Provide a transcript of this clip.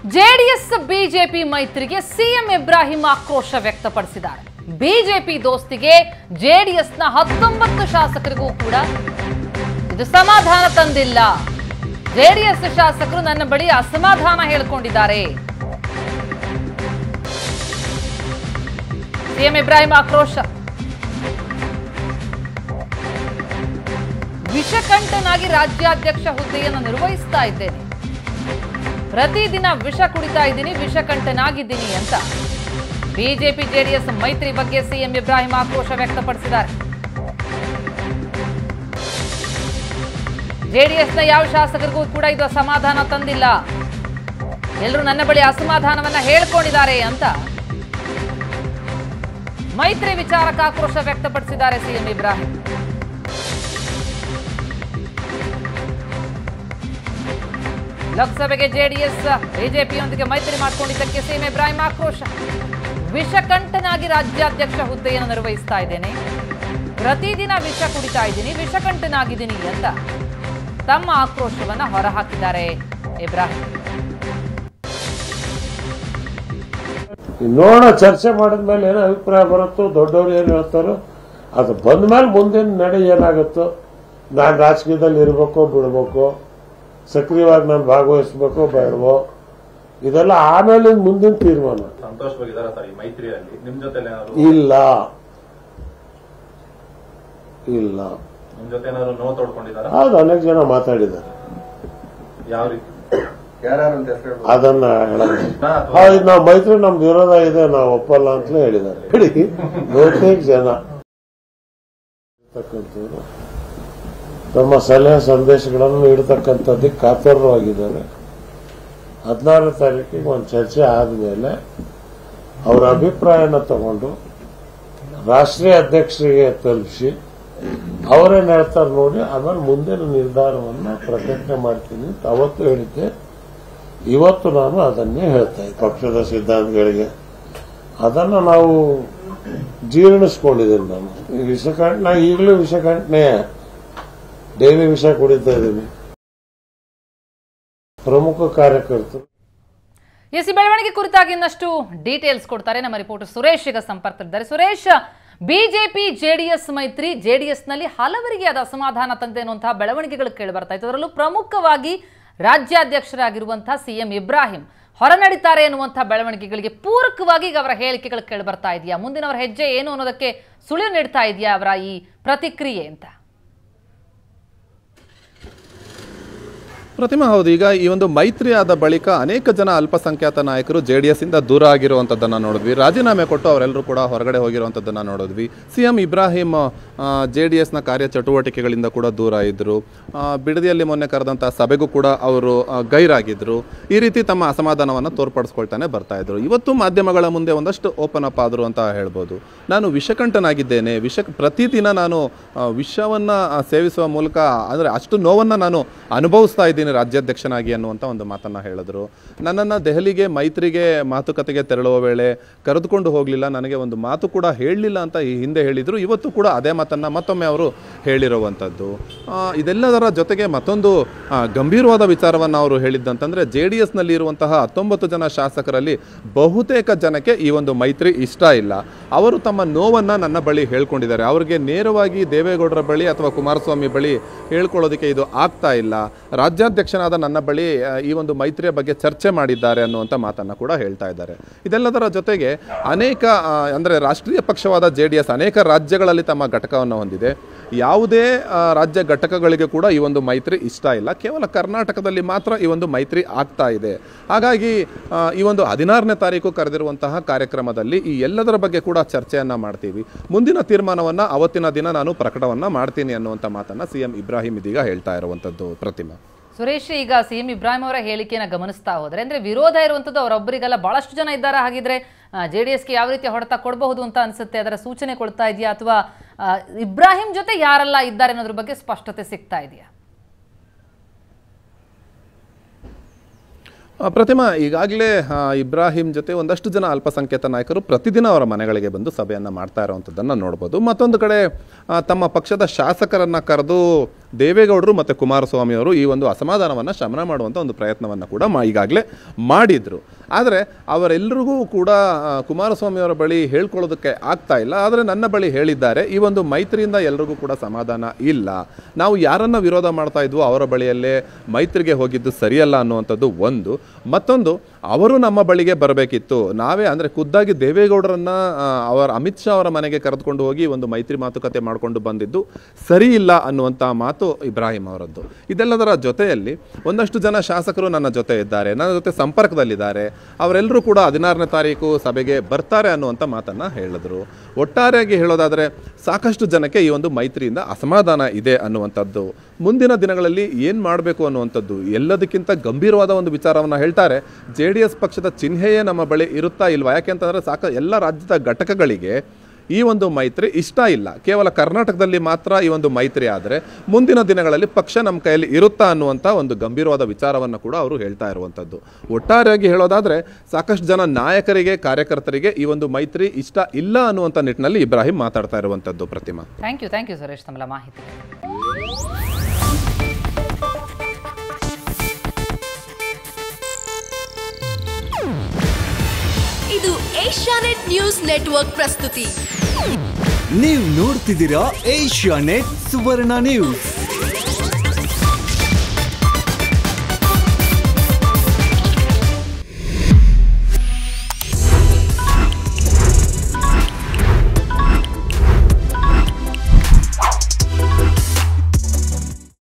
JDS BJP ಮೈತ್ರಿಗೆ CM Ibrahim ಆಕ್ರೋಶ ವ್ಯಕ್ತಪಡಿಸಿದ್ದಾರೆ ಬಿಜೆಪಿ ದೋಸ್ತಿಗೆ ಜೆಡಿಎಸ್ನ ಹತ್ತೊಂಬತ್ತು ಶಾಸಕರಿಗೂ ಕೂಡ ಇದು ಸಮಾಧಾನ ತಂದಿಲ್ಲ ಜೆಡಿಎಸ್ ಶಾಸಕರು ನನ್ನ ಬಳಿ ಅಸಮಾಧಾನ ಹೇಳ್ಕೊಂಡಿದ್ದಾರೆ ಸಿಎಂ ಇಬ್ರಾಹಿಂ ಆಕ್ರೋಶ ವಿಷಕಂಠನಾಗಿ ರಾಜ್ಯಾಧ್ಯಕ್ಷ ಹುದ್ದೆಯನ್ನು ನಿರ್ವಹಿಸ್ತಾ ಇದ್ದೇನೆ ಪ್ರತಿದಿನ ವಿಷ ಕುಡಿತಾ ಇದ್ದೀನಿ ವಿಷಕಂಠನಾಗಿದ್ದೀನಿ ಅಂತ ಬಿಜೆಪಿ ಜೆಡಿಎಸ್ ಮೈತ್ರಿ ಬಗ್ಗೆ ಸಿಎಂ ಇಬ್ರಾಹಿಂ ಆಕ್ರೋಶ ವ್ಯಕ್ತಪಡಿಸಿದ್ದಾರೆ ಜೆಡಿಎಸ್ನ ಯಾವ ಶಾಸಕರಿಗೂ ಕೂಡ ಇದು ಅಸಮಾಧಾನ ತಂದಿಲ್ಲ ಎಲ್ಲರೂ ನನ್ನ ಬಳಿ ಅಸಮಾಧಾನವನ್ನ ಹೇಳ್ಕೊಂಡಿದ್ದಾರೆ ಅಂತ ಮೈತ್ರಿ ವಿಚಾರಕ್ಕೆ ಆಕ್ರೋಶ ವ್ಯಕ್ತಪಡಿಸಿದ್ದಾರೆ ಸಿಎಂ ಇಬ್ರಾಹಿಂ ಲೋಕಸಭೆಗೆ ಜೆಡಿಎಸ್ ಬಿಜೆಪಿಯೊಂದಿಗೆ ಮೈತ್ರಿ ಮಾಡಿಕೊಂಡಿದ್ದಕ್ಕೆ ಸಿಎಂ ಇಬ್ರಾಹಿಂ ಆಕ್ರೋಶ ವಿಷಕಂಠನಾಗಿ ರಾಜ್ಯಾಧ್ಯಕ್ಷ ಹುದ್ದೆಯನ್ನು ನಿರ್ವಹಿಸ್ತಾ ಇದ್ದೇನೆ ಪ್ರತಿದಿನ ವಿಷ ಕುಡಿತಾ ಇದ್ದೀನಿ ವಿಷಕಂಠನಾಗಿದ್ದೀನಿ ಅಂತ ತಮ್ಮ ಆಕ್ರೋಶವನ್ನ ಹೊರಹಾಕಿದ್ದಾರೆ ಇಬ್ರಾಹಿಂ ನೋಡೋಣ ಚರ್ಚೆ ಮಾಡಿದ್ಮೇಲೆ ಏನೋ ಅಭಿಪ್ರಾಯ ಬರುತ್ತೋ ದೊಡ್ಡವ್ರು ಏನು ಹೇಳ್ತಾರೋ ಅದು ಬಂದ್ಮೇಲೆ ಮುಂದಿನ ನಡೆ ಏನಾಗುತ್ತೋ ನಾನು ರಾಜಕೀಯದಲ್ಲಿ ಇರಬೇಕೋ ಬಿಡ್ಬೇಕು ಸಕ್ರಿಯವಾಗಿ ನಾನು ಭಾಗವಹಿಸ್ಬೇಕೋ ಬೇಡವೋ ಇದೆಲ್ಲ ಆಮೇಲೆ ಮುಂದಿನ ತೀರ್ಮಾನ ಸಂತೋಷವಾಗಿದ್ದಾರ ಸರ್ ಈ ಮೈತ್ರಿಯಲ್ಲಿ ನಿಮ್ ಜೊತೆ ಏನಾದ್ರು ಇಲ್ಲ ಇಲ್ಲ ನಿಮ್ ಜೊತೆ ಏನಾದ್ರು ನೋವು ತೋಡ್ಕೊಂಡಿದಾರ ಅದು ಅನೇಕ ಜನ ಮಾತಾಡಿದ್ದಾರೆ ಯಾವ ರೀತಿ ಯಾರ್ಯಾರು ಅಂತ ಹೆಸರು ಹೇಳ್ಬೋದು? ಅದನ್ನ ಹೇಳಲ್ಲ ಅಥವಾ ಹೌದು ನಾವು ಮೈತ್ರಿ ನಮ್ ವಿರೋಧ ಇದೆ ನಾವು ಒಪ್ಪಲ್ಲ ಅಂತಲೇ ಹೇಳಿದ್ದಾರೆ ಹೇಳಿ ಬಹುತೇಕ ಜನ ಇರ್ತಕ್ಕಂಥವ್ರು ತಮ್ಮ ಸಲಹೆ ಸಂದೇಶಗಳನ್ನು ನೀಡತಕ್ಕಂಥದ್ದಕ್ಕೆ ಕಾತರವಾಗಿದ್ದಾರೆ ಹದಿನಾರನೇ ತಾರೀಕಿಗೆ ಒಂದು ಚರ್ಚೆ ಆದಮೇಲೆ ಅವರ ಅಭಿಪ್ರಾಯನ ತಗೊಂಡು ರಾಷ್ಟ್ರೀಯ ಅಧ್ಯಕ್ಷರಿಗೆ ತಲುಪಿಸಿ ಅವರೇನು ಹೇಳ್ತಾರೆ ನೋಡಿ ಆಮೇಲೆ ಮುಂದಿನ ನಿರ್ಧಾರವನ್ನು ಪ್ರಕಟಣೆ ಮಾಡ್ತೀನಿ ಅಂತ ಅವತ್ತು ಹೇಳಿದ್ದೆ ಇವತ್ತು ನಾನು ಅದನ್ನೇ ಹೇಳ್ತಾ ಇದ್ದೆ ಪಕ್ಷದ ಸಿದ್ಧಾಂತಗಳಿಗೆ ಅದನ್ನು ನಾವು ಜೀರ್ಣಿಸ್ಕೊಂಡಿದ್ದೀನಿ ನಾನು ಈ ವಿಷಕಂಠ ನಾ ಈಗಲೂ ವಿಷಕಂಠನೆ ಡೈಲಿ ವಿಷ ಕುಡಿತಾ ಇದ್ದೀನಿ ಪ್ರಮುಖ ಕಾರ್ಯಕರ್ತರು ಎಸ್ ಈ ಬೆಳವಣಿಗೆ ಕುರಿತಾಗಿ ಇನ್ನಷ್ಟು ಡೀಟೇಲ್ಸ್ ಕೊಡ್ತಾರೆ ನಮ್ಮ ರಿಪೋರ್ಟರ್ ಸುರೇಶ್ ಈಗ ಸಂಪರ್ಕದಲ್ಲಿದ್ದಾರೆ ಸುರೇಶ್ ಬಿಜೆಪಿ ಜೆಡಿಎಸ್ ಮೈತ್ರಿ ಜೆಡಿಎಸ್ನಲ್ಲಿ ಹಲವರಿಗೆ ಅದು ಅಸಮಾಧಾನ ತಂದೆ ಅನ್ನುವಂತಹ ಬೆಳವಣಿಗೆಗಳು ಕೇಳಿ ಬರ್ತಾ ಇತ್ತು ಅದರಲ್ಲೂ ಪ್ರಮುಖವಾಗಿ ರಾಜ್ಯಾಧ್ಯಕ್ಷರಾಗಿರುವಂತಹ ಸಿಎಂ ಇಬ್ರಾಹಿಂ ಹೊರನಡಿತಾರೆ ಎನ್ನುವಂತಹ ಬೆಳವಣಿಗೆಗಳಿಗೆ ಪೂರಕವಾಗಿ ಈಗ ಅವರ ಹೇಳಿಕೆಗಳು ಕೇಳಿ ಬರ್ತಾ ಇದೆಯಾ ಮುಂದಿನವರ ಹೆಜ್ಜೆ ಏನು ಅನ್ನೋದಕ್ಕೆ ಸುಳಿವು ನೀಡ್ತಾ ಇದೆಯಾ ಅವರ ಈ ಪ್ರತಿಕ್ರಿಯೆ ಅಂತ ಪ್ರತಿಮಾ ಹೌದು ಈಗ ಈ ಒಂದು ಮೈತ್ರಿ ಆದ ಬಳಿಕ ಅನೇಕ ಜನ ಅಲ್ಪಸಂಖ್ಯಾತ ನಾಯಕರು ಜೆ ಡಿ ಎಸ್ ಇಂದ ದೂರ ಆಗಿರುವಂಥದ್ದನ್ನು ನೋಡಿದ್ವಿ ರಾಜೀನಾಮೆ ಕೊಟ್ಟು ಅವರೆಲ್ಲರೂ ಕೂಡ ಹೊರಗಡೆ ಹೋಗಿರುವಂಥದ್ದನ್ನು ನೋಡಿದ್ವಿ C M Ibrahim J D ಎಸ್ನ ಕಾರ್ಯ ಚಟುವಟಿಕೆಗಳಿಂದ ಕೂಡ ದೂರ ಇದ್ದರು ಬಿಡದಿಯಲ್ಲಿ ಮೊನ್ನೆ ಕರೆದಂಥ ಸಭೆಗೂ ಕೂಡ ಅವರು ಆ, ಗೈರಾಗಿದ್ದರು ಈ ರೀತಿ ತಮ್ಮ ಅಸಮಾಧಾನವನ್ನು ತೋರ್ಪಡಿಸ್ಕೊಳ್ತಾನೆ ಬರ್ತಾ ಇದ್ರು ಇವತ್ತು ಮಾಧ್ಯಮಗಳ ಮುಂದೆ ಒಂದಷ್ಟು ಓಪನ್ ಅಪ್ ಆದರು ಅಂತ ಹೇಳ್ಬೋದು ನಾನು ವಿಷಕಂಠನಾಗಿದ್ದೇನೆ ವಿಷ ಪ್ರತಿದಿನ ನಾನು ಆ, ವಿಷವನ್ನು ಆ, ಸೇವಿಸುವ ಮೂಲಕ ಅಂದರೆ ಅಷ್ಟು ನೋವನ್ನು ನಾನು ಅನುಭವಿಸ್ತಾ ಇದ್ದೀನಿ ರಾಜ್ಯಾಧ್ಯಕ್ಷನಾಗಿ ಅನ್ನುವಂಥ ಒಂದು ಮಾತನ್ನು ಹೇಳಿದ್ರು ನನ್ನನ್ನು ದೆಹಲಿಗೆ ಮೈತ್ರಿಗೆ ಮಾತುಕತೆಗೆ ತೆರಳುವ ವೇಳೆ ಕರೆದುಕೊಂಡು ಹೋಗಲಿಲ್ಲ ನನಗೆ ಒಂದು ಮಾತು ಕೂಡ ಹೇಳಲಿಲ್ಲ ಅಂತ ಈ ಹಿಂದೆ ಹೇಳಿದರು ಇವತ್ತು ಕೂಡ ಅದೇ ಮಾತನ್ನು ಮತ್ತೊಮ್ಮೆ ಅವರು ಹೇಳಿರುವಂಥದ್ದು ಆ, ಇದೆಲ್ಲದರ ಜೊತೆಗೆ ಮತ್ತೊಂದು ಆ, ಗಂಭೀರವಾದ ವಿಚಾರವನ್ನು ಅವರು ಹೇಳಿದ್ದಂತಂದರೆ ಜೆ ಡಿ ಎಸ್ನಲ್ಲಿ ಇರುವಂತಹ ಹತ್ತೊಂಬತ್ತು ಜನ ಶಾಸಕರಲ್ಲಿ ಬಹುತೇಕ ಜನಕ್ಕೆ ಈ ಒಂದು ಮೈತ್ರಿ ಇಷ್ಟ ಇಲ್ಲ ಅವರು ತಮ್ಮ ನೋವನ್ನು ನನ್ನ ಬಳಿ ಹೇಳ್ಕೊಂಡಿದ್ದಾರೆ ಅವರಿಗೆ ನೇರವಾಗಿ ದೇವೇಗೌಡರ ಬಳಿ ಅಥವಾ ಕುಮಾರಸ್ವಾಮಿ ಬಳಿ ಹೇಳ್ಕೊಳ್ಳೋದಕ್ಕೆ ಇದು ಆಗ್ತಾ ಇಲ್ಲ ರಾಜ್ಯಾಧ್ಯಕ್ಷನಾದ ನನ್ನ ಬಳಿ ಆ, ಈ ಒಂದು ಮೈತ್ರಿಯ ಬಗ್ಗೆ ಚರ್ಚೆ ಮಾಡಿದ್ದಾರೆ ಅನ್ನುವಂಥ ಮಾತನ್ನು ಕೂಡ ಹೇಳ್ತಾ ಇದ್ದಾರೆ ಇದೆಲ್ಲದರ ಜೊತೆಗೆ ಅನೇಕ ಆ, ಅಂದರೆ ರಾಷ್ಟ್ರೀಯ ಪಕ್ಷವಾದ ಜೆ ಡಿ ಎಸ್ ಅನೇಕ ರಾಜ್ಯಗಳಲ್ಲಿ ತಮ್ಮ ಘಟಕವನ್ನು ಹೊಂದಿದೆ ಯಾವುದೇ ಆ, ರಾಜ್ಯ ಘಟಕಗಳಿಗೆ ಕೂಡ ಈ ಒಂದು ಮೈತ್ರಿ ಇಷ್ಟ ಇಲ್ಲ ಕೇವಲ ಕರ್ನಾಟಕದಲ್ಲಿ ಮಾತ್ರ ಈ ಒಂದು ಮೈತ್ರಿ ಆಗ್ತಾ ಇದೆ ಹಾಗಾಗಿ ಆ, ಈ ಒಂದು ಹದಿನಾರನೇ ತಾರೀಕು ಕರೆದಿರುವಂತಹ ಕಾರ್ಯಕ್ರಮದಲ್ಲಿ ಈ ಎಲ್ಲದರ ಬಗ್ಗೆ ಕೂಡ ಚರ್ಚೆಯನ್ನ ಮಾಡ್ತೀವಿ ಮುಂದಿನ ತೀರ್ಮಾನವನ್ನ ಅವತ್ತಿನ ದಿನ ನಾನು ಪ್ರಕಟವನ್ನ ಮಾಡ್ತೀನಿ ಅನ್ನುವಂಥ ಮಾತನ್ನ ಸಿ ಎಂ ಇಬ್ರಾಹಿಂ ಇದೀಗ ಹೇಳ್ತಾ ಇರುವಂಥದ್ದು ಪ್ರತಿಮಾ ಸುರೇಶ್ ಈಗ ಸಿಎಂ ಇಬ್ರಾಹಿಂ ಅವರ ಹೇಳಿಕೆಯನ್ನು ಗಮನಿಸ್ತಾ ಹೋದ್ರೆ ಅಂದ್ರೆ ವಿರೋಧ ಇರುವಂಥದ್ದು ಅವರೊಬ್ಬರಿಗೆಲ್ಲ ಬಹಳಷ್ಟು ಜನ ಇದ್ದಾರೆ ಹಾಗಿದ್ರೆ ಜೆ ಡಿ ಎಸ್ಗೆ ಯಾವ ರೀತಿ ಹೊಡೆತ ಕೊಡಬಹುದು ಅಂತ ಅನ್ಸುತ್ತೆ ಅದರ ಸೂಚನೆ ಕೊಡ್ತಾ ಇದೆಯಾ ಅಥವಾ ಆ, ಇಬ್ರಾಹಿಂ ಜೊತೆ ಯಾರೆಲ್ಲ ಇದ್ದಾರೆ ಅನ್ನೋದ್ರ ಬಗ್ಗೆ ಸ್ಪಷ್ಟತೆ ಸಿಗ್ತಾ ಇದೆಯಾ ಆ, ಪ್ರತಿಮಾ ಈಗಾಗಲೇ ಇಬ್ರಾಹಿಂ ಜೊತೆ ಒಂದಷ್ಟು ಜನ ಅಲ್ಪಸಂಖ್ಯಾತ ನಾಯಕರು ಪ್ರತಿದಿನ ಅವರ ಮನೆಗಳಿಗೆ ಬಂದು ಸಭೆಯನ್ನು ಮಾಡ್ತಾ ಇರುವಂಥದ್ದನ್ನು ನೋಡ್ಬೋದು ಮತ್ತೊಂದು ಕಡೆ ಆ, ತಮ್ಮ ಪಕ್ಷದ ಶಾಸಕರನ್ನು ಕರೆದು ದೇವೇಗೌಡರು ಮತ್ತು ಕುಮಾರಸ್ವಾಮಿ ಅವರು ಈ ಒಂದು ಅಸಮಾಧಾನವನ್ನು ಶಮನ ಮಾಡುವಂಥ ಒಂದು ಪ್ರಯತ್ನವನ್ನು ಕೂಡ ಮಾ ಈಗಾಗಲೇ ಮಾಡಿದರು ಆದರೆ ಅವರೆಲ್ಲರಿಗೂ ಕೂಡ ಆ, ಕುಮಾರಸ್ವಾಮಿ ಅವರ ಬಳಿ ಹೇಳ್ಕೊಳ್ಳೋದಕ್ಕೆ ಆಗ್ತಾ ಇಲ್ಲ ಆದರೆ ನನ್ನ ಬಳಿ ಹೇಳಿದ್ದಾರೆ ಈ ಒಂದು ಮೈತ್ರಿಯಿಂದ ಎಲ್ರಿಗೂ ಕೂಡ ಸಮಾಧಾನ ಇಲ್ಲ ನಾವು ಯಾರನ್ನ ವಿರೋಧ ಮಾಡ್ತಾ ಇದ್ವೋ ಅವರ ಬಳಿಯಲ್ಲೇ ಮೈತ್ರಿಗೆ ಹೋಗಿದ್ದು ಸರಿಯಲ್ಲ ಅನ್ನುವಂಥದ್ದು ಒಂದು ಮತ್ತೊಂದು ಅವರು ನಮ್ಮ ಬಳಿಗೆ ಬರಬೇಕಿತ್ತು ನಾವೇ ಅಂದರೆ ಖುದ್ದಾಗಿ ದೇವೇಗೌಡರನ್ನ ಆ, ಅವರ ಅಮಿತ್ ಶಾ ಅವರ ಮನೆಗೆ ಕರೆದುಕೊಂಡು ಹೋಗಿ ಒಂದು ಮೈತ್ರಿ ಮಾತುಕತೆ ಮಾಡಿಕೊಂಡು ಬಂದಿದ್ದು ಸರಿ ಇಲ್ಲ ಅನ್ನುವಂಥ ಮಾತು ಇಬ್ರಾಹಿಂ ಅವರದ್ದು ಇದೆಲ್ಲದರ ಜೊತೆಯಲ್ಲಿ ಒಂದಷ್ಟು ಜನ ಶಾಸಕರು ನನ್ನ ಜೊತೆ ಇದ್ದಾರೆ ನನ್ನ ಜೊತೆ ಸಂಪರ್ಕದಲ್ಲಿದ್ದಾರೆ ಅವರೆಲ್ಲರೂ ಕೂಡ ಹದಿನಾರನೇ ತಾರೀಕು ಸಭೆಗೆ ಬರ್ತಾರೆ ಅನ್ನುವಂಥ ಮಾತನ್ನು ಹೇಳಿದ್ರು ಒಟ್ಟಾರೆಯಾಗಿ ಹೇಳೋದಾದರೆ ಸಾಕಷ್ಟು ಜನಕ್ಕೆ ಈ ಒಂದು ಮೈತ್ರಿಯಿಂದ ಅಸಮಾಧಾನ ಇದೆ ಅನ್ನುವಂಥದ್ದು ಮುಂದಿನ ದಿನಗಳಲ್ಲಿ ಏನು ಮಾಡಬೇಕು ಅನ್ನುವಂಥದ್ದು ಎಲ್ಲದಕ್ಕಿಂತ ಗಂಭೀರವಾದ ಒಂದು ವಿಚಾರವನ್ನು ಹೇಳ್ತಾರೆ ಜೆ ಡಿ ಎಸ್ ಪಕ್ಷದ ಚಿಹ್ನೆಯೇ ನಮ್ಮ ಬಳಿ ಇರುತ್ತಾ ಇಲ್ವಾ ಯಾಕೆಂತಂದರೆ ಸಾಕ ಎಲ್ಲ ರಾಜ್ಯದ ಘಟಕಗಳಿಗೆ ಈ ಒಂದು ಮೈತ್ರಿ ಇಷ್ಟ ಇಲ್ಲ ಕೇವಲ ಕರ್ನಾಟಕದಲ್ಲಿ ಮಾತ್ರ ಈ ಒಂದು ಮೈತ್ರಿ ಆದರೆ ಮುಂದಿನ ದಿನಗಳಲ್ಲಿ ಪಕ್ಷ ನಮ್ಮ ಕೈಯಲ್ಲಿ ಇರುತ್ತಾ ಅನ್ನುವಂಥ ಒಂದು ಗಂಭೀರವಾದ ವಿಚಾರವನ್ನು ಕೂಡ ಅವರು ಹೇಳ್ತಾ ಇರುವಂಥದ್ದು ಒಟ್ಟಾರೆಯಾಗಿ ಹೇಳೋದಾದರೆ ಸಾಕಷ್ಟು ಜನ ನಾಯಕರಿಗೆ ಕಾರ್ಯಕರ್ತರಿಗೆ ಈ ಒಂದು ಮೈತ್ರಿ ಇಷ್ಟ ಇಲ್ಲ ಅನ್ನುವಂಥ ನಿಟ್ಟಿನಲ್ಲಿ ಇಬ್ರಾಹಿಂ ಮಾತಾಡ್ತಾ ಇರುವಂಥದ್ದು Prathima thank you thank you Suresh ತಮ್ಮೆಲ್ಲ ಮಾಹಿತಿ ಇದು ಏಷ್ಯಾನೆಟ್ ನ್ಯೂಸ್ ನೆಟ್ವರ್ಕ್ ಪ್ರಸ್ತುತಿ ನೀವು ನೋಡ್ತಿದ್ದೀರಾ ಏಷ್ಯಾ ನೆಟ್ ಸುವರ್ಣ ನ್ಯೂಸ್